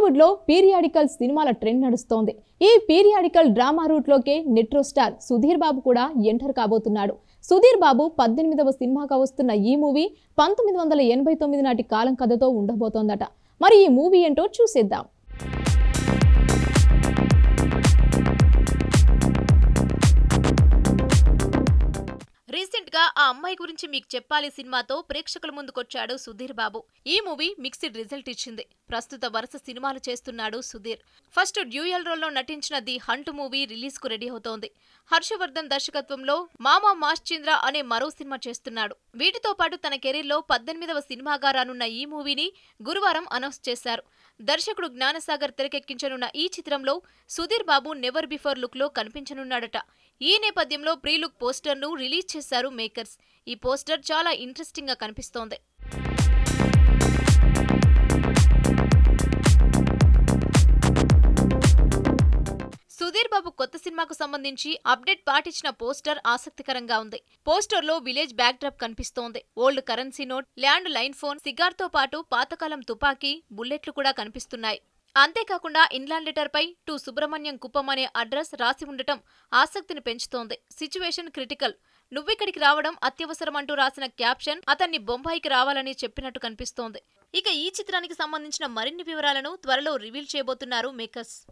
టాలీవుడ్ లో పీరియాడికల్ సినిమాల ట్రెండ్ నడుస్తోంది ఈ పీరియాడికల్ డ్రామా రూట్ లోకే నెట్రో స్టార్ సుధీర్ బాబు కూడా ఎంటర్ కాబోతున్నాడు సుధీర్ బాబు పద్దెనిమిదవ సినిమాగా వస్తున్న ఈ మూవీ పంతొమ్మిది వందల ఎనభై తొమ్మిది నాటి కాలం కథతో ఉండబోతోందట మరి ఈ మూవీ ఏంటో చూసేద్దాం రీసెంట్ గా ఆ అమ్మాయి గురించి మీకు చెప్పాలి సినిమాతో ప్రేక్షకుల ముందుకొచ్చాడు సుధీర్ బాబు ఈ మూవీ మిక్స్డ్ రిజల్ట్ ఇచ్చింది ప్రస్తుత వరుస సినిమాలు చేస్తున్నాడు సుధీర్ ఫస్ట్ డ్యూయల్ రోల్ లో నటించిన ది హంట్ మూవీ రిలీజ్ కు రెడీ అవుతోంది హర్షవర్ధన్ దర్శకత్వంలో మామా మాశ్చంద్ర అనే మరో సినిమా చేస్తున్నాడు వీటితో పాటు తన కెరీర్ లో పద్దెనిమిదవ సినిమాగా రానున్న ఈ మూవీని గురువారం అనౌన్స్ చేశారు దర్శకుడు జ్ఞానసాగర్ తెరకెక్కించనున్న ఈ చిత్రంలో Sudheer Babu never before look లో కనిపించనున్నాడట ఈ నేపథ్యంలో ప్రీ లుక్ పోస్టర్ ను రిలీజ్ చేశారు మేకర్స్ ఈ పోస్టర్ చాలా ఇంట్రెస్టింగ్ గా కనిపిస్తోంది సుధీర్ బాబు కొత్త సినిమాకు సంబంధించి అప్డేట్ పాటించిన పోస్టర్ ఆసక్తికరంగా ఉంది పోస్టర్ లో విలేజ్ బ్యాక్ డ్రాప్ కనిపిస్తోంది old currency note landline phone cigar తో పాటు పాతకాలం తుపాకీ బుల్లెట్లు కూడా కనిపిస్తున్నాయి అంతేకాకుండా ఇన్లాండ్ లెటర్ పై టు సుబ్రహ్మణ్యం కుప్పం అనే అడ్రస్ రాసి ఉండటం ఆసక్తిని పెంచుతోంది సిచ్యువేషన్ క్రిటికల్ నువ్విక్కడికి రావడం అత్యవసరం అంటూ రాసిన క్యాప్షన్ అతన్ని బొంబాయికి రావాలని చెప్పినట్టు కనిపిస్తోంది ఇక ఈ చిత్రానికి సంబంధించిన మరిన్ని వివరాలను త్వరలో రివీల్ చేయబోతున్నారు మేకర్స్